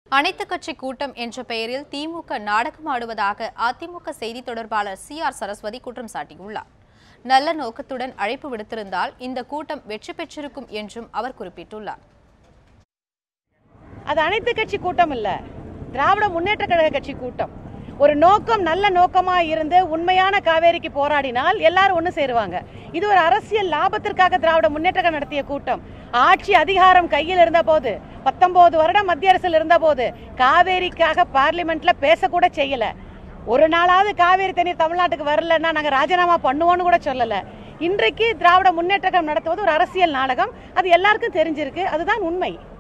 அனைத்து கட்சி கூட்டம் என்ற பெயரில் திமுக நாடகமாடுவதாக அதிமுக செய்தி தொடர்பாளர் சி ஆர் சரஸ்வதி குற்றம் சாட்டியுள்ளார் நல்ல நோக்கத்துடன் அழைப்பு விடுத்திருந்தால் இந்த கூட்டம் வெற்றி பெற்றிருக்கும் என்றும் அவர் குறிப்பிட்டுள்ளார் அது அனைத்து கட்சி கூட்டம் இல்ல திராவிட முன்னேற்ற கழக கட்சி கூட்டம் ஒரு நோக்கம் நல்ல நோக்கமா இருந்து உண்மையான காவேரிக்கு போராடினால் எல்லாரும் ஒன்று சேருவாங்க இது ஒரு அரசியல் லாபத்திற்காக திராவிட முன்னேற்ற கழகம் நடத்திய கூட்டம் ஆட்சி அதிகாரம் கையில் இருந்த போது பத்தொன்பது வருடம் மத்திய அரசில் இருந்த போது காவேரிக்காக பார்லிமெண்ட்ல பேசக்கூட செய்யல ஒரு நாளாவது காவேரி தண்ணீர் தமிழ்நாட்டுக்கு வரலன்னா நாங்க ராஜினாமா பண்ணுவோம்னு கூட சொல்லல இன்றைக்கு திராவிட முன்னேற்ற கழகம் நடத்துவது ஒரு அரசியல் நாடகம் அது எல்லாருக்கும் தெரிஞ்சிருக்கு அதுதான் உண்மை